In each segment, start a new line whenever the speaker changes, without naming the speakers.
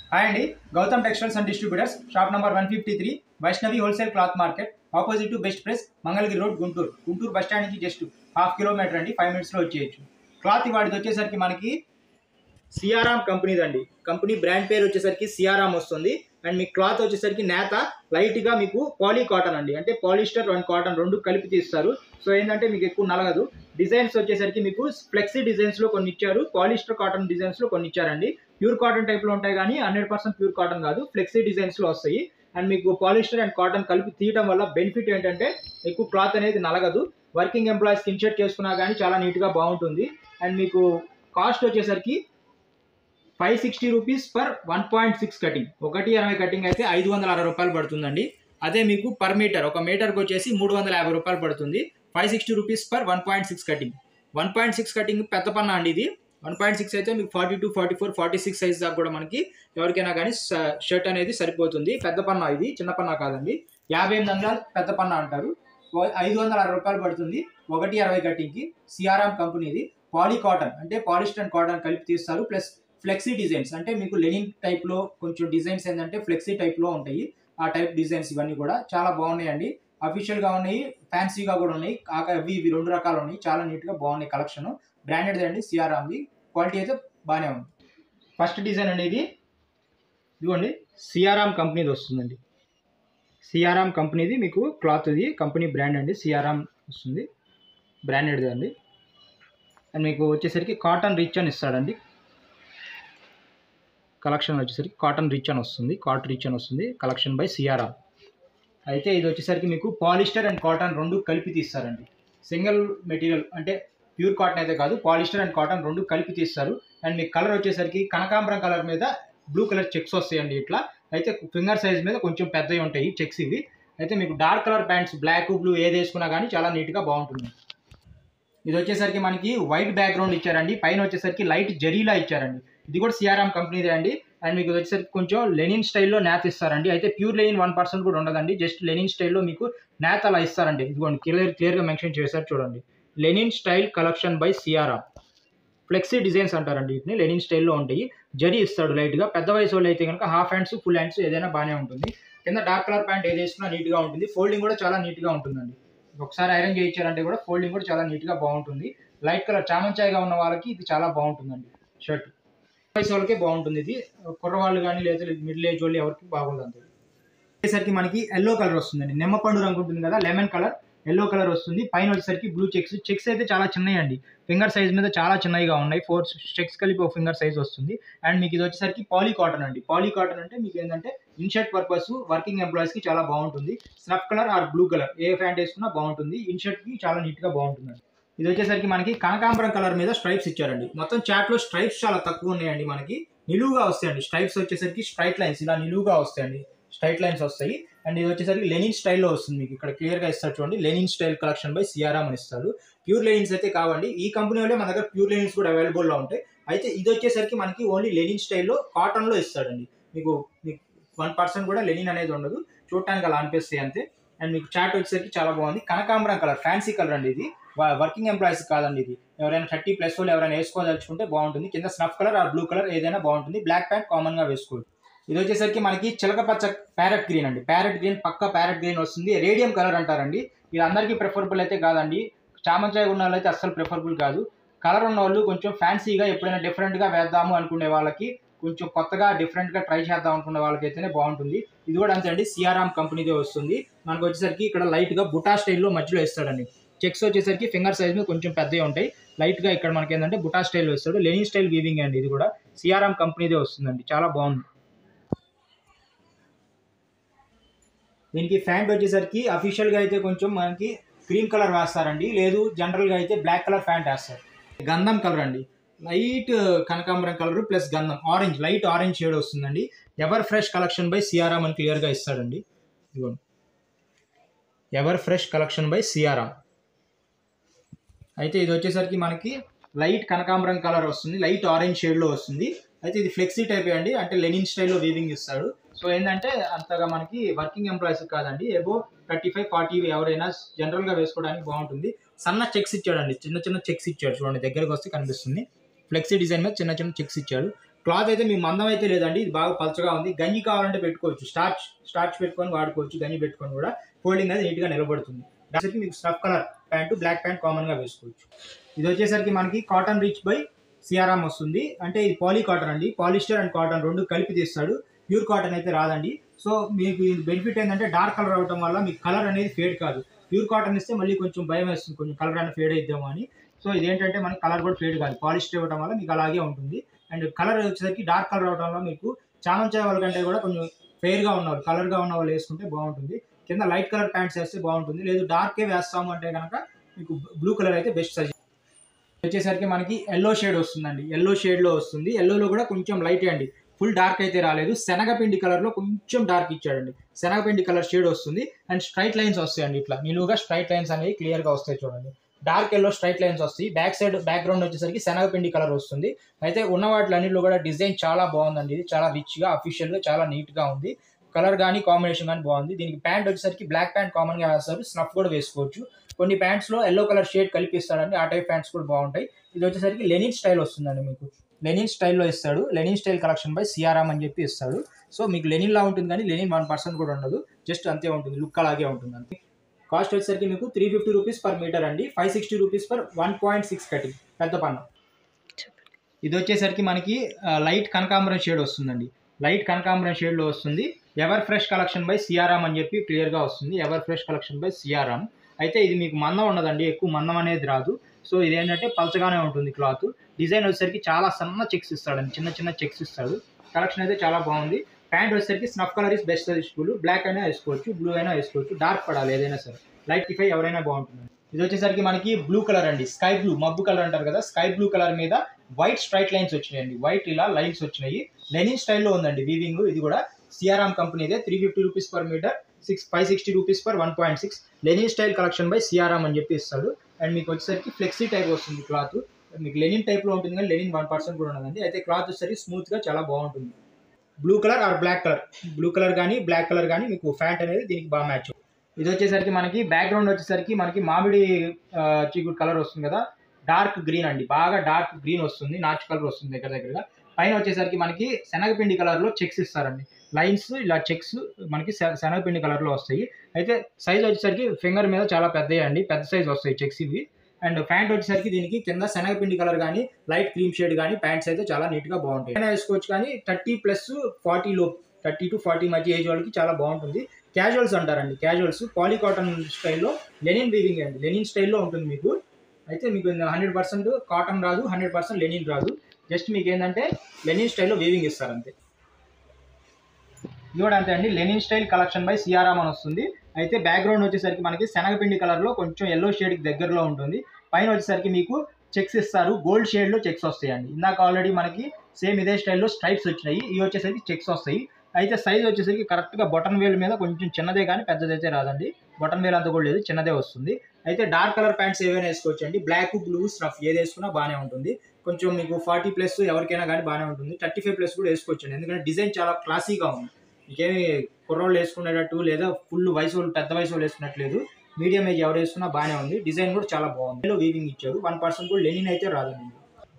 hi అండి Gautam textiles and distributors shop number one fifty three Vaishnavi wholesale cloth market opposite to best press Mangalagiri road Guntur Guntur bus stand నుంచి just half kilometre అండి five మినిట్స్లో వచ్చేయచ్చు cloth వాడిది వచ్చేసరికి మనకి సిఆర్ఆమ్ కంపెనీది అండి కంపెనీ బ్రాండ్ పేరు వచ్చేసరికి సిఆర్ఆమ్ వస్తుంది అండ్ మీ క్లాత్ వచ్చేసరికి నేత లైట్గా మీకు పాలీ కాటన్ అండి అంటే పాలిస్టర్ అండ్ కాటన్ రెండు కలిపి తీస్తారు సో ఏంటంటే మీకు ఎక్కువ నలగదు డిజైన్స్ వచ్చేసరికి మీకు ఫ్లెక్సీ డిజైన్స్లో కొన్ని ఇచ్చారు పాలిస్టర్ కాటన్ డిజైన్స్లో కొన్ని ఇచ్చారండి ప్యూర్ కాటన్ టైప్లో ఉంటాయి కానీ హండ్రెడ్ పర్సెంట్ ప్యూర్ కాటన్ కాదు ఫ్లెక్సీ డిజైన్స్లో వస్తాయి అండ్ మీకు పాలిస్టర్ అండ్ కాటన్ కలిపి తీయడం వల్ల బెనిఫిట్ ఏంటంటే ఎక్కువ క్లాత్ అనేది నలగదు వర్కింగ్ ఎంప్లాయీస్కి ఇన్షర్ట్ చేసుకున్నా కానీ చాలా నీట్గా బాగుంటుంది అండ్ మీకు కాస్ట్ వచ్చేసరికి five sixty rupees per one point six cutting ఒకటి అరవై కటింగ్ అయితే ఐదు వందల అరవై రూపాయలు పడుతుందండి అదే మీకు పర్ మీటర్ ఒక మీటర్కి వచ్చేసి మూడు వందల యాభై రూపాయలు పడుతుంది five sixty rupees per one point six cutting one point six cutting పెద్ద పన్న అండి ఇది వన్ పాయింట్ సిక్స్ అయితే మీకు forty two forty four forty six size దాకా కూడా మనకి ఎవరికైనా కానీ షర్ట్ అనేది సరిపోతుంది పెద్ద పన్న ఇది చిన్న పన్న కాదండి యాభై ఎనిమిది వందల పెద్ద పన్న అంటారు ఓ- ఐదు వందల అరవై రూపాయలు పడుతుంది ఒకటి అరవై కటింగ్కి సిఆర్ఆమ్ కంపెనీది పాలీ కాటన్ అంటే పాలిస్టర్ అండ్ కాటన్ కలిపి తీస్తారు ప్లస్ ఫ్లెక్సీ డిజైన్స్ అంటే మీకు లెనిన్ టైప్లో కొంచెం డిజైన్స్ ఏంటంటే ఫ్లెక్సీ టైప్లో ఉంటాయి ఆ టైప్ డిజైన్స్ ఇవన్నీ కూడా చాలా బాగున్నాయండి అఫీషియల్గా ఉన్నాయి ఫ్యాన్సీగా కూడా ఉన్నాయి కాక ఇవి ఇవి రెండు రకాలు ఉన్నాయి చాలా నీట్గా బాగున్నాయి కలెక్షన్ బ్రాండెడ్ అండి సిఆర్ఆమ్ది క్వాలిటీ అయితే బాగానే ఉంది ఫస్ట్ డిజైన్ అనేది ఇదిగోండి సిఆర్ఆమ్ కంపెనీది వస్తుందండి సిఆర్ఆమ్ కంపెనీది మీకు క్లాత్ ఇది కంపెనీ బ్రాండ్ అండి సిఆర్ఆమ్ వస్తుంది బ్రాండెడ్ది అండి అండ్ మీకు వచ్చేసరికి కాటన్ రిచ్ అని ఇస్తాడండి కలెక్షన్ వచ్చేసరికి కాటన్ రిచ్ అని వస్తుంది కాటన్ రిచ్ అని వస్తుంది కలెక్షన్ బై సిఆర్ఆర్ అయితే ఇది వచ్చేసరికి మీకు పాలిస్టర్ అండ్ కాటన్ రెండు కలిపి తీస్తారండి సింగిల్ మెటీరియల్ అంటే ప్యూర్ కాటన్ అయితే కాదు పాలిస్టర్ అండ్ కాటన్ రెండు కలిపి తీస్తారు అండ్ మీకు కలర్ వచ్చేసరికి కనకాంబరం కలర్ మీద బ్లూ కలర్ చెక్స్ వస్తాయండి ఇట్లా అయితే ఫింగర్ సైజ్ మీద కొంచెం పెద్దవి ఉంటాయి చెక్స్ ఇవి అయితే మీకు dark colour pants black blue ఏది వేసుకున్నా కానీ చాలా నీట్గా బాగుంటుంది ఇది వచ్చేసరికి మనకి వైట్ బ్యాక్గ్రౌండ్ ఇచ్చారండి పైన వచ్చేసరికి లైట్ జరీలా ఇచ్చారండి ఇది కూడా సిఆర్ఎం కంపెనీదే అండి అండ్ మీకు ఇది వచ్చేసరికి కొంచెం లెనిన్ స్టైల్లో నేత ఇస్తారండి అయితే ప్యూర్ లెనిన్ వన్ పర్సెంట్ కూడా ఉండదండి జస్ట్ లెనిన్ స్టైల్లో మీకు నేత అలా ఇస్తారండి ఇదిగోండి క్లియర్ క్లియర్గా మెన్షన్ చేశారు చూడండి linen style collection by Siyaram flexi designs అంటారండి వీటిని లెనిన్ స్టైల్లో ఉంటాయి జరీ ఇస్తాడు లైట్గా పెద్ద వయసు వాళ్ళు అయితే కనుక హాఫ్ హ్యాండ్స్ ఫుల్ హ్యాండ్స్ ఏదైనా బాగానే ఉంటుంది కింద డార్క్ కలర్ ప్యాంట్ ఏది వేసుకున్నా నీట్గా ఉంటుంది ఫోల్డింగ్ కూడా చాలా నీట్గా ఉంటుందండి ఒకసారి ఐరన్ చేయించారంటే కూడా ఫోల్డింగ్ కూడా చాలా నీట్గా బాగుంటుంది లైట్ కలర్ చామంచాయిగా ఉన్న వాళ్ళకి ఇది చాలా బాగుంటుందండి షర్ట్ వయసు వాళ్ళకే బాగుంటుంది ఇది కుర్రవాళ్ళు కానీ లేదా మిడిల్ ఏజ్ వాళ్ళు ఎవరికి బాగోదు అంతే వచ్చేసరికి మనకి ఎల్లో కలర్ వస్తుందండి నిమ్మపండు రంగు ఉంటుంది కదా లెమన్ కలర్ ఎల్లో కలర్ వస్తుంది పైన వచ్చేసరికి బ్లూ చెక్స్ చెక్స్ అయితే చాలా చిన్నవి అండి ఫింగర్ సైజ్ మీద చాలా చిన్నవిగా ఉన్నాయి ఫోర్ చెక్స్ కలిపి ఒక ఫింగర్ సైజ్ వస్తుంది అండ్ మీకు ఇది వచ్చేసరికి పాలీ కాటన్ అండి పాలీ కాటన్ అంటే మీకు ఏంటంటే ఇన్షర్ట్ పర్పస్ వర్కింగ్ ఎంప్లాయీస్ కి చాలా బాగుంటుంది snuff colour or blue colour ఏ ప్యాంట్ వేసుకున్నా బాగుంటుంది ఇన్షర్ట్ కి చాలా నీట్ గా బాగుంటుంది ఇది వచ్చేసరికి మనకి కనకాంబరం కలర్ మీద స్ట్రైప్స్ ఇచ్చారండి మొత్తం చాట్ లో స్ట్రైప్స్ చాలా తక్కువ ఉన్నాయండి మనకి నిలువుగా వస్తాయండి స్ట్రైప్స్ వచ్చేసరికి స్ట్రైట్ లైన్స్ ఇలా నిలువుగా వస్తాయండి స్ట్రైట్ లైన్స్ వస్తాయి అండ్ ఇది వచ్చేసరికి లెనిన్ స్టైల్లో వస్తుంది మీకు ఇక్కడ క్లియర్ గా ఇస్తారు చూడండి linen style collection by Siyaram అని ఇస్తారు ప్యూర్ లెనిన్స్ అయితే కావండి ఈ కంపెనీ వాళ్ళే మన దగ్గర ప్యూర్ లెనిన్స్ కూడా అవైలబుల్ లో ఉంటాయి అయితే ఇది వచ్చేసరికి మనకి ఓన్లీ లెనిన్ స్టైల్లో కాటన్ లో ఇస్తాడండి మీకు మీకు వన్ పర్సెంట్ కూడా లెనిన్ అనేది ఉండదు చూడటానికి అలా అనిపిస్తాయి అంతే అండ్ మీకు చాట్ వచ్చేసరికి చాలా బాగుంది కనకాంబరం కలర్ ఫ్యాన్సీ కలర్ అండి ఇది వర్కింగ్ ఎంప్లాయీస్ కాదండి ఇది ఎవరైనా థర్టీ ప్లస్ వాళ్ళు ఎవరైనా వేసుకోదలుచుకుంటే బాగుంటుంది కింద స్నఫ్ కలర్ ఆ బ్లూ కలర్ ఏదైనా బాగుంటుంది బ్లాక్ ప్యాంట్ కామన్ గా వేసుకోవచ్చు ఇది వచ్చేసరికి మనకి చిలక పచ్చ ప్యారెట్ గ్రీన్ అండి ప్యారెట్ గ్రీన్ పక్క ప్యారెట్ గ్రీన్ వస్తుంది రేడియం కలర్ అంటారండి ఇది అందరికీ ప్రిఫరబుల్ అయితే కాదండి చామంచాయ ఉన్న వాళ్ళైతే అస్సలు ప్రిఫరబుల్ కాదు కలర్ ఉన్న వాళ్ళు కొంచెం ఫ్యాన్సీగా ఎప్పుడైనా డిఫరెంట్గా వేద్దాము అనుకునే వాళ్ళకి కొంచెం కొత్తగా డిఫరెంట్గా ట్రై చేద్దాం అనుకునే వాళ్ళకైతేనే బాగుంటుంది ఇది కూడా అంతే అండి సిఆర్ఆమ్ కంపెనీదే వస్తుంది మనకు వచ్చేసరికి ఇక్కడ లైట్గా బుటా స్టైల్లో మధ్యలో ఇస్తాడండి చెక్స్ వచ్చేసరికి ఫింగర్ సైజ్ మీద కొంచెం పెద్దవి ఉంటాయి లైట్గా ఇక్కడ మనకి ఏంటంటే బుటా స్టైల్ వస్తాడు లెనిన్ స్టైల్ వీవింగ్ అండి ఇది కూడా సిఆర్ఆమ్ కంపెనీదే వస్తుందండి చాలా బాగుంది దీనికి ప్యాంట్ వచ్చేసరికి అఫీషియల్గా అయితే కొంచెం మనకి క్రీమ్ కలర్ వేస్తారండి లేదు జనరల్గా అయితే బ్లాక్ కలర్ ప్యాంట్ వేస్తారు గంధం కలర్ అండి లైట్ కనకాంబరం కలర్ ప్లస్ గంధం ఆరెంజ్ లైట్ ఆరెంజ్ షేడ్ వస్తుందండి ever fresh collection by Siyaram అని క్లియర్గా ఇస్తాడండి ఇదిగోండి ever fresh collection by Siyaram అయితే ఇది వచ్చేసరికి మనకి లైట్ కనకాంబరం కలర్ వస్తుంది లైట్ ఆరెంజ్ షేడ్లో వస్తుంది అయితే ఇది ఫ్లెక్సీ టైప్ అండి అంటే లెనిన్ స్టైల్లో వీవింగ్ ఇస్తాడు సో ఏంటంటే అంతగా మనకి వర్కింగ్ ఎంప్లాయీస్ కాదండి ఏబో థర్టీ ఫైవ్ ఫార్టీ ఎవరైనా జనరల్గా వేసుకోవడానికి బాగుంటుంది సన్న చెక్స్ ఇచ్చాడండి చిన్న చిన్న చెక్స్ ఇచ్చాడు చూడండి దగ్గరకు వస్తే కనిపిస్తుంది ఫ్లెక్సీ డిజైన్ మీద చిన్న చిన్న చెక్స్ ఇచ్చాడు క్లాత్ అయితే మీ మందం అయితే లేదండి ఇది బాగా పలచగా ఉంది గంజి కావాలంటే పెట్టుకోవచ్చు స్టార్చ్ స్టార్చ్ పెట్టుకొని వాడుకోవచ్చు గంజి పెట్టుకొని కూడా ఫోల్డింగ్ అనేది నీట్గా నిలబడుతుంది దానికి మీకు snuff colour pant black pant కామన్గా వేసుకోవచ్చు ఇది వచ్చేసరికి మనకి కాటన్ రిచ్ బై సిఆర్ఎం వస్తుంది అంటే ఇది పాలీ కాటన్ అండి పాలిస్టర్ అండ్ కాటన్ రెండు కలిపి తీస్తాడు ప్యూర్ కాటన్ అయితే రాదండి సో మీకు ఇది బెనిఫిట్ ఏంటంటే డార్క్ కలర్ అవడం వల్ల మీకు కలర్ అనేది ఫేడ్ కాదు ప్యూర్ కాటన్ ఇస్తే మళ్ళీ కొంచెం భయం వేస్తుంది కొంచెం కలర్ అనేది ఫేడ్ అయిద్దామో అని సో ఇదేంటంటే మనకి కలర్ కూడా ఫేడ్ కాదు పాలిస్టర్ ఇవ్వడం వల్ల మీకు అలాగే ఉంటుంది అండ్ కలర్ వచ్చేసరికి డార్క్ కలర్ అవడం వల్ల మీకు చామంచాయ వాళ్ళ కంటే కూడా కొంచెం ఫెయిర్గా ఉన్నవాళ్ళు కలర్గా ఉన్న వాళ్ళు వేసుకుంటే బాగుంటుంది కింద లైట్ కలర్ ప్యాంట్స్ వేస్తే బాగుంటుంది లేదు డార్కే వేస్తాము అంటే కనుక మీకు బ్లూ కలర్ అయితే బెస్ట్ సజెస్ట్ వచ్చేసరికి మనకి ఎల్లో షేడ్ వస్తుందండి ఎల్లో షేడ్లో వస్తుంది ఎల్లోలో కూడా కొంచెం లైట్ అండి ఫుల్ డార్క్ అయితే రాలేదు శనగపిండి కలర్లో కొంచెం డార్క్ ఇచ్చాడండి శనగపిండి కలర్ షేడ్ వస్తుంది అండ్ స్ట్రైట్ లైన్స్ వస్తాయండి ఇట్లా నిలువుగా స్ట్రైట్ లైన్స్ అనేవి క్లియర్గా వస్తాయి చూడండి డార్క్ ఎల్లో స్ట్రైట్ లైన్స్ వస్తాయి బ్యాక్ సైడ్ బ్యాక్గ్రౌండ్ వచ్చేసరికి శనగపిండి కలర్ వస్తుంది అయితే ఉన్న వాటిలన్నింటిలో కూడా డిజైన్ చాలా బాగుందండి ఇది చాలా రిచ్గా అఫీషియల్గా చాలా నీట్గా ఉంది కలర్ కానీ కాంబినేషన్ కానీ బాగుంది దీనికి ప్యాంట్ వచ్చేసరికి బ్లాక్ ప్యాంట్ కామన్గా వేస్తారు స్నఫ్ కూడా వేసుకోవచ్చు కొన్ని ప్యాంట్స్లో ఎల్లో కలర్ షేడ్ కలిపిస్తాడండి ఆ టైప్ ప్యాంట్స్ కూడా బాగుంటాయి ఇది వచ్చేసరికి లెనిన్ స్టైల్ వస్తుందండి మీకు లెనిన్ స్టైల్లో ఇస్తాడు linen style collection by Siyaram అని చెప్పి ఇస్తాడు సో మీకు లెనిన్ లా ఉంటుంది కానీ లెనిన్ వన్ పర్సెంట్ కూడా ఉండదు జస్ట్ అంతే ఉంటుంది లుక్ అలాగే ఉంటుంది కాస్ట్ వచ్చేసరికి మీకు three fifty rupees per metre అండి five sixty rupees per one point six cutting పెద్ద పన్ను ఇది వచ్చేసరికి మనకి లైట్ కనకాంబరం షేడ్ వస్తుందండి లైట్ కనకాంబరం షేడ్లో వస్తుంది ever fresh collection by Siyaram అని చెప్పి క్లియర్గా వస్తుంది ever fresh collection by Siyaram అయితే ఇది మీకు మందం ఉండదండి ఎక్కువ మందం అనేది రాదు సో ఇది ఏంటంటే పలచగానే ఉంటుంది క్లాత్ డిజైన్ వచ్చేసరికి చాలా సన్న చెక్స్ ఇస్తాడండి చిన్న చిన్న చెక్స్ ఇస్తాడు కలెక్షన్ అయితే చాలా బాగుంది ప్యాంట్ వచ్చేసరికి snuff colour is best suggestable black అయినా వేసుకోవచ్చు బ్లూ అయినా వేసుకోవచ్చు డార్క్ పడాలి ఏదైనా సరే లైట్ టిఫై ఎవరైనా బాగుంటుంది ఇది వచ్చేసరికి మనకి బ్లూ కలర్ అండి స్కై బ్లూ మబ్బు కలర్ అంటారు కదా స్కై బ్లూ కలర్ మీద వైట్ స్ట్రైట్ లైన్స్ వచ్చినాయండి వైట్ ఇలా లైన్స్ వచ్చినాయి లెనిన్ స్టైల్లో ఉందండి వీవింగ్ ఇది కూడా సిఆర్ఎం కంపెనీదే three fifty rupees per metre six five sixty rupees per one point six linen style collection by Siyaram అని చెప్పి ఇస్తాడు అండ్ మీకు వచ్చేసరికి ఫ్లెక్సీ టైప్ వస్తుంది క్లాత్ మీకు లెనిన్ టైప్లో ఉంటుంది కానీ లెనిన్ వన్ పర్సెంట్ కూడా ఉండదండి అయితే క్లాత్ వచ్చేసరికి స్మూత్గా చాలా బాగుంటుంది blue colour or black colour blue colour కానీ బ్లాక్ కలర్ కానీ మీకు ఫ్యాంట్ అనేది దీనికి బాగా మ్యాచ్ ఇది వచ్చేసరికి మనకి బ్యాక్గ్రౌండ్ వచ్చేసరికి మనకి మామిడి చీకుడు కలర్ వస్తుంది కదా డార్క్ గ్రీన్ అండి బాగా డార్క్ గ్రీన్ వస్తుంది నాచు కలర్ వస్తుంది దగ్గర దగ్గరగా పైన వచ్చేసరికి మనకి శనగపిండి కలర్లో చెక్స్ ఇస్తారండి లైన్స్ ఇలా చెక్స్ మనకి శనగపిండి కలర్లో వస్తాయి అయితే సైజ్ వచ్చేసరికి ఫింగర్ మీద చాలా పెద్దవి అండి పెద్ద సైజ్ వస్తాయి చెక్స్ ఇవి అండ్ ప్యాంట్ వచ్చేసరికి దీనికి కింద శనగపిండి కలర్ కానీ లైట్ క్రీమ్ షేడ్ కానీ ప్యాంట్స్ అయితే చాలా నీట్గా బాగుంటాయి అయినా వేసుకోవచ్చు కానీ థర్టీ ప్లస్ ఫార్టీ లో థర్టీ టు ఫార్టీ మధ్య ఏజ్ వాళ్ళకి చాలా బాగుంటుంది క్యాజువల్స్ అంటారండి క్యాజువల్స్ పాలీ కాటన్ స్టైల్లో లెనిన్ వీవింగ్ అండి లెనిన్ స్టైల్లో ఉంటుంది మీకు అయితే మీకు హండ్రెడ్ పర్సెంట్ కాటన్ రాదు హండ్రెడ్ పర్సెంట్ లెనిన్ రాదు జస్ట్ మీకు ఏంటంటే లెనిన్ స్టైల్లో వీవింగ్ ఇస్తారు అంతే ఇది కూడా అంతే అండి linen style collection by Siyaram అని వస్తుంది అయితే బ్యాక్గ్రౌండ్ వచ్చేసరికి మనకి శనగపిండి కలర్లో కొంచెం ఎల్లో షేడ్కి దగ్గరలో ఉంటుంది పైన వచ్చేసరికి మీకు చెక్స్ ఇస్తారు గోల్డ్ షేడ్లో చెక్స్ వస్తాయండి ఇందాక ఆల్రెడీ మనకి సేమ్ ఇదే స్టైల్లో స్ట్రైప్స్ వచ్చినాయి ఇవి వచ్చేసరికి చెక్స్ వస్తాయి అయితే సైజ్ వచ్చేసరికి కరెక్ట్గా బటన్ వేల్ మీద కొంచెం చిన్నదే కానీ పెద్దదైతే రాదండి బటన్ వేల్ అంత కూడా లేదు చిన్నదే వస్తుంది అయితే డార్క్ కలర్ ప్యాంట్స్ ఏవైనా వేసుకోవచ్చు అండి బ్లాక్ బ్లూ స్టఫ్ ఏది వేసుకున్నా బాగానే ఉంటుంది కొంచెం మీకు ఫార్టీ ప్లస్ ఎవరికైనా కానీ బాగానే ఉంటుంది థర్టీ ఫైవ్ ప్లస్ కూడా వేసుకోవచ్చు అండి ఎందుకంటే డిజైన్ చాలా క్లాసీగా ఉంది ఇంకేమి కుర్రోళ్ళు వేసుకునేటట్టు లేదా ఫుల్ వయసు వాళ్ళు పెద్ద వయసు వాళ్ళు వేసుకున్నట్లేదు మీడియం ఏజ్ ఎవరు వేసుకున్నా బాగానే ఉంది డిజైన్ కూడా చాలా బాగుంది వీవింగ్ ఇచ్చారు వన్ పర్సెంట్ కూడా లెనిన్ అయితే రాదండి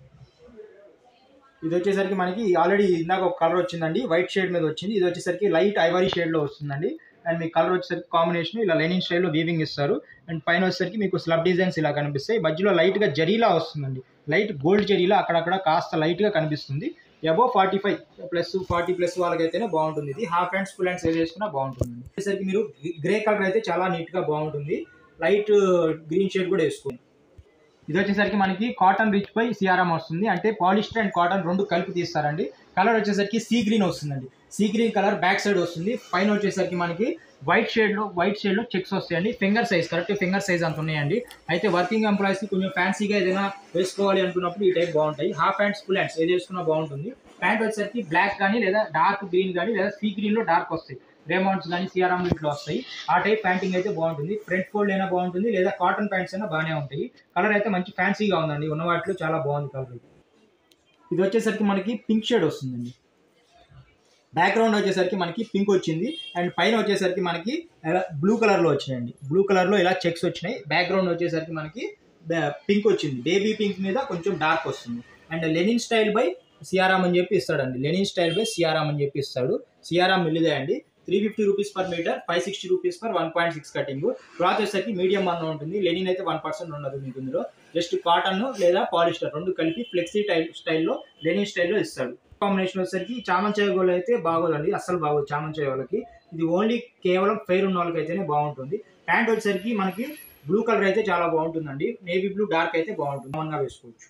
ఇది వచ్చేసరికి మనకి ఆల్రెడీ ఇందాక ఒక కలర్ వచ్చిందండి వైట్ షేడ్ మీద వచ్చింది ఇది వచ్చేసరికి లైట్ ఐవరీ షేడ్లో వస్తుందండి అండ్ మీ కలర్ వచ్చేసరికి కాంబినేషన్ ఇలా లెనిన్ స్టైల్లో వీవింగ్ ఇస్తారు అండ్ పైన వచ్చేసరికి మీకు స్లబ్ డిజైన్స్ ఇలా కనిపిస్తాయి మధ్యలో లైట్గా జరీలా వస్తుందండి లైట్ గోల్డ్ జరీలా అక్కడక్కడ కాస్త లైట్గా కనిపిస్తుంది above forty five plus forty plus వాళ్ళకైతేనే బాగుంటుంది ఇది హాఫ్ హ్యాండ్స్ ఫుల్ హ్యాండ్స్ ఏది వేసుకున్నా బాగుంటుంది వచ్చేసరికి మీరు గ్రే కలర్ అయితే చాలా నీట్గా బాగుంటుంది లైట్ గ్రీన్ షేడ్ కూడా వేసుకోండి ఇది వచ్చేసరికి మనకి కాటన్ రిచ్ పై సిఆర్ఎం వస్తుంది అంటే పాలిస్టర్ అండ్ కాటన్ రెండు కలిపి తీస్తారండి కలర్ వచ్చేసరికి సీ గ్రీన్ వస్తుందండి sea green colour back side వస్తుంది పైన వచ్చేసరికి మనకి వైట్ షేడ్లో వైట్ షేడ్లో చెక్స్ వస్తాయండి finger size correct finger size అంత ఉన్నాయండి అయితే వర్కింగ్ ఎంప్లాయీస్కి కొంచెం ఫ్యాన్సీగా ఏదైనా వేసుకోవాలి అనుకున్నప్పుడు ఈ టైప్ బాగుంటాయి హాఫ్ హ్యాండ్స్ ఫుల్ హ్యాండ్స్ ఏది వేసుకున్నా బాగుంటుంది ప్యాంట్ వచ్చేసరికి బ్లాక్ కానీ లేదా డార్క్ గ్రీన్ కానీ లేదా సీ గ్రీన్లో డార్క్ వస్తాయి రేమౌంట్స్ కానీ సిఆర్ఎం ఇట్లా వస్తాయి ఆ టైప్ ప్యాంటింగ్ అయితే బాగుంటుంది ఫ్రంట్ ఫోల్డ్ అయినా బాగుంటుంది లేదా కాటన్ ప్యాంట్స్ అయినా బాగానే ఉంటాయి కలర్ అయితే మంచి ఫ్యాన్సీగా ఉందండి ఉన్న వాటిలో చాలా బాగుంది కలర్ ఇది వచ్చేసరికి మనకి పింక్ షేడ్ వస్తుందండి బ్యాక్గ్రౌండ్ వచ్చేసరికి మనకి పింక్ వచ్చింది అండ్ పైన వచ్చేసరికి మనకి బ్లూ కలర్లో వచ్చినాయండి బ్లూ కలర్లో ఇలా చెక్స్ వచ్చినాయి బ్యాక్గ్రౌండ్ వచ్చేసరికి మనకి పింక్ వచ్చింది బేబీ పింక్ మీద కొంచెం డార్క్ వస్తుంది and linen style by Siyaram అని చెప్పి ఇస్తాడండి లెనిన్ స్టైల్ బై సియారామ్ అని చెప్పి ఇస్తాడు సియారామ్ మిల్లిదే అండి three fifty rupees per metre five sixty rupees per one point six cutting cloth వచ్చేసరికి మీడియం అన్న ఉంటుంది లెనిన్ అయితే వన్ పర్సెంట్ ఉండదు మీకు ఇందులో జస్ట్ కాటన్ లేదా పాలిస్టర్ రెండు కలిపి ఫ్లెక్సీ టైల్ స్టైల్లో లెనిన్ స్టైల్లో ఇస్తాడు కాంబినేషన్ వచ్చేసరికి చామంచాయ గోల్ అయితే బాగోదండి అస్సలు బాగోదు చామంచాయ వాళ్ళకి ఇది ఓన్లీ కేవలం ఫెయిర్ ఉన్న వాళ్ళకి అయితేనే బాగుంటుంది ప్యాంట్ వచ్చేసరికి మనకి బ్లూ కలర్ అయితే చాలా బాగుంటుందండి నేవీ బ్లూ డార్క్ అయితే బాగుంటుంది కామన్గా వేసుకోవచ్చు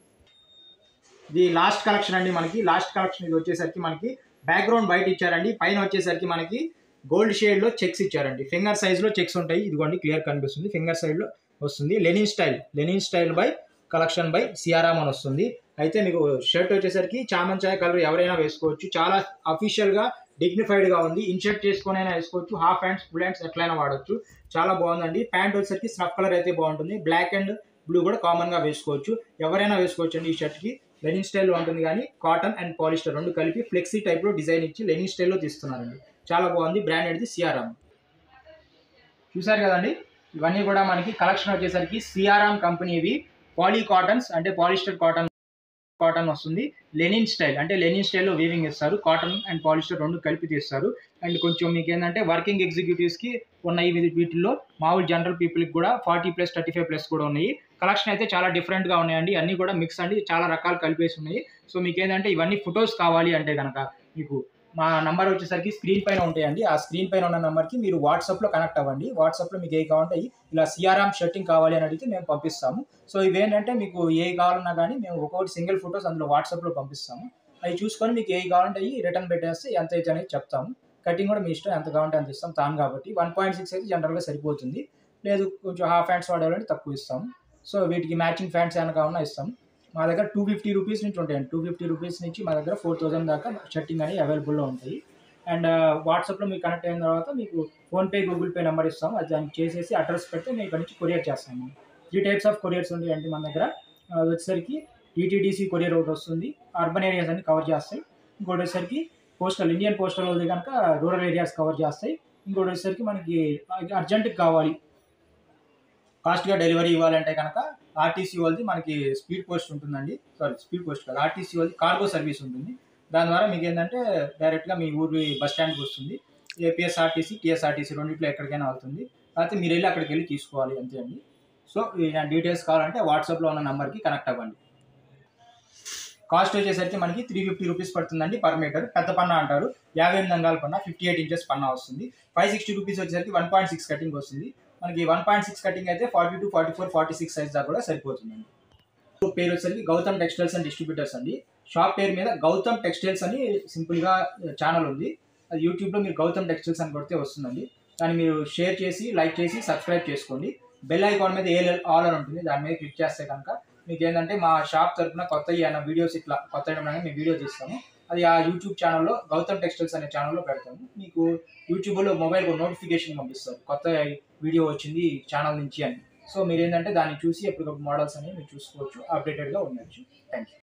ఇది లాస్ట్ కలెక్షన్ అండి మనకి లాస్ట్ కలెక్షన్ ఇది వచ్చేసరికి మనకి బ్యాక్గ్రౌండ్ వైట్ ఇచ్చారండి పైన వచ్చేసరికి మనకి గోల్డ్ షేడ్ లో చెక్స్ ఇచ్చారండి ఫింగర్ సైజ్ లో చెక్స్ ఉంటాయి ఇదిగోండి క్లియర్ కనిపిస్తుంది ఫింగర్ సైడ్ లో వస్తుంది linen style linen style by collection by Siyaram అని వస్తుంది అయితే మీకు షర్ట్ వచ్చేసరికి చామంచాయ కలర్ ఎవరైనా వేసుకోవచ్చు చాలా అఫీషియల్ గా డిగ్నిఫైడ్ గా ఉంది ఇన్షర్ట్ చేసుకొని అయినా వేసుకోవచ్చు హాఫ్ హ్యాండ్స్ ఫుల్ హ్యాండ్స్ ఎట్లయినా వాడచ్చు చాలా బాగుందండి ప్యాంట్ వచ్చేసరికి స్నఫ్ కలర్ అయితే బాగుంటుంది బ్లాక్ అండ్ బ్లూ కూడా కామన్ గా వేసుకోవచ్చు ఎవరైనా వేసుకోవచ్చు అండి ఈ షర్ట్ కి లెనిన్ స్టైల్లో ఉంటుంది కానీ కాటన్ అండ్ పాలిస్టర్ రెండు కలిపి ఫ్లెక్సీ టైప్లో డిజైన్ ఇచ్చి లెనిన్ స్టైల్లో తీస్తున్నారండి చాలా బాగుంది బ్రాండ్ అనేది సిఆర్ఆమ్ చూసారు కదండి ఇవన్నీ కూడా మనకి కలెక్షన్ వచ్చేసరికి సిఆర్ఆమ్ కంపెనీవి పాలీ కాటన్స్ అంటే పాలిస్టర్ కాటన్ కాటన్ వస్తుంది లెనిన్ స్టైల్ అంటే లెనిన్ స్టైల్లో వీవింగ్ ఇస్తారు కాటన్ అండ్ పాలిస్టర్ రెండు కలిపి తీస్తారు అండ్ కొంచెం మీకు ఏంటంటే వర్కింగ్ ఎగ్జిక్యూటివ్స్కి ఉన్నాయి వీటి- వీటిల్లో మామూలు జనరల్ పీపుల్కి కూడా forty plus thirty five plus కూడా ఉన్నాయి కలెక్షన్ అయితే చాలా డిఫరెంట్గా ఉన్నాయండి అన్నీ కూడా మిక్స్ అండి చాలా రకాలు కలిపేసి ఉన్నాయి సో మీకు ఏంటంటే ఇవన్నీ ఫొటోస్ కావాలి అంటే కనుక మీకు మా నంబర్ వచ్చేసరికి స్క్రీన్ పైన ఉంటాయండి ఆ స్క్రీన్ పైన ఉన్న నెంబర్కి మీరు వాట్సాప్లో కనెక్ట్ అవ్వండి వాట్సాప్లో మీకు ఏ కావాలంటే అయ్యి ఇలా సిఆర్ఆమ్ షర్టింగ్ కావాలి అని అడిగితే మేము పంపిస్తాము సో ఇవేంటంటే మీకు ఏ కావాలన్నా కానీ మేము ఒక్కొక్కటి సింగిల్ ఫొటోస్ అందులో వాట్సాప్లో పంపిస్తాము అవి చూసుకొని మీకు ఏ కావాలంటే అయ్యి రిటర్న్ పెట్టేస్తే ఎంత అయితే అనేది చెప్తాము కటింగ్ కూడా మీ ఇష్టం ఎంత కావాలంటే అంత ఇస్తాం తాను కాబట్టి వన్ పాయింట్ సిక్స్ అయితే జనరల్గా సరిపోతుంది లేదు కొంచెం హాఫ్ హ్యాండ్స్ వాడాలంటే తక్కువ ఇస్తాము సో వీటికి మ్యాచింగ్ ఫ్యాంట్స్ ఏమైనా కావాలన్నా ఇస్తాం మా దగ్గర టూ ఫిఫ్టీ రూపీస్ నుంచి ఉంటాయండి టూ ఫిఫ్టీ రూపీస్ నుంచి మా దగ్గర ఫోర్ థౌసండ్ దాకా షర్టింగ్ అనేవి అవైలబుల్లో ఉంటాయి అండ్ వాట్సాప్లో మీకు కనెక్ట్ అయిన తర్వాత మీకు ఫోన్పే గూగుల్ పే నెంబర్ ఇస్తాం అది దానికి చేసేసి అడ్రస్ పెడితే మేము ఇక్కడ నుంచి కొరియర్ చేస్తాము త్రీ టైప్స్ ఆఫ్ కొరియర్స్ ఉంటాయండి మన దగ్గర ఆ, వచ్చేసరికి టీటీడీసీ కొరియర్ ఒకటి వస్తుంది అర్బన్ ఏరియాస్ అన్ని కవర్ చేస్తాయి ఇంకోటి వచ్చేసరికి పోస్టల్ ఇండియన్ పోస్టల్ వాళ్ళది కనుక రూరల్ ఏరియాస్ కవర్ చేస్తాయి ఇంకోటి వచ్చేసరికి మనకి అర్జెంట్కి కావాలి ఫాస్ట్గా డెలివరీ ఇవ్వాలంటే కనుక ఆర్టీసీ వాళ్ళది మనకి స్పీడ్ పోస్ట్ ఉంటుందండి సారీ స్పీడ్ పోస్ట్ కాదు ఆర్టీసీ వాళ్ళది కార్గో సర్వీస్ ఉంటుంది దాని ద్వారా మీకు ఏంటంటే డైరెక్ట్గా మీ ఊరి బస్ స్టాండ్కి వస్తుంది ఏపీఎస్ఆర్టీసీ టీఎస్ఆర్టీసీ రెండిట్లో ఎక్కడికైనా అవుతుంది కాకపోతే మీరు వెళ్ళి అక్కడికి వెళ్ళి తీసుకోవాలి అంతే అండి సో ఈ నా డీటెయిల్స్ కావాలంటే వాట్సాప్లో ఉన్న నెంబర్కి కనెక్ట్ అవ్వండి కాస్ట్ వచ్చేసరికి మనకి త్రీ ఫిఫ్టీ రూపీస్ పడుతుందండి పర్ మీటర్ పెద్ద పన్న అంటారు యాభై ఎనిమిది అంగాల పన్న ఫిఫ్టీ ఎయిట్ ఇంచెస్ పన్న వస్తుంది ఫైవ్ సిక్స్టీ రూపీస్ వచ్చేసరికి వన్ పాయింట్ సిక్స్ కటింగ్ వస్తుంది మనకి వన్ పాయింట్ సిక్స్ కటింగ్ అయితే forty two forty four forty six size దాకా కూడా సరిపోతుందండి షాప్ పేరు వచ్చేసరికి గౌతమ్ టెక్స్టైల్స్ అండ్ డిస్ట్రిబ్యూటర్స్ అండి షాప్ పేరు మీద గౌతమ్ టెక్స్టైల్స్ అని సింపుల్గా ఛానల్ ఉంది అది యూట్యూబ్లో మీరు గౌతమ్ టెక్స్టైల్స్ అని కొడితే వస్తుందండి దాన్ని మీరు షేర్ చేసి లైక్ చేసి సబ్స్క్రైబ్ చేసుకోండి బెల్ ఐకాన్ మీద ఏ ఆల్ అని ఉంటుంది దాని మీద క్లిక్ చేస్తే కనుక మీకు ఏంటంటే మా షాప్ తరపున కొత్త ఏమైనా వీడియోస్ ఇట్లా కొత్త ఏమైనా మేము వీడియో తీస్తాము అది ఆ యూట్యూబ్ ఛానల్లో గౌతమ్ టెక్స్టైల్స్ అనే ఛానల్లో పెడతాము మీకు యూట్యూబ్లో మొబైల్ నోటిఫికేషన్ పంపిస్తారు కొత్త వీడియో వచ్చింది ఛానల్ నుంచి అని సో మీరు ఏంటంటే దాన్ని చూసి ఎప్పటికప్పుడు మోడల్స్ అనేవి మీరు చూసుకోవచ్చు అప్డేటెడ్గా ఉండొచ్చు థ్యాంక్ యూ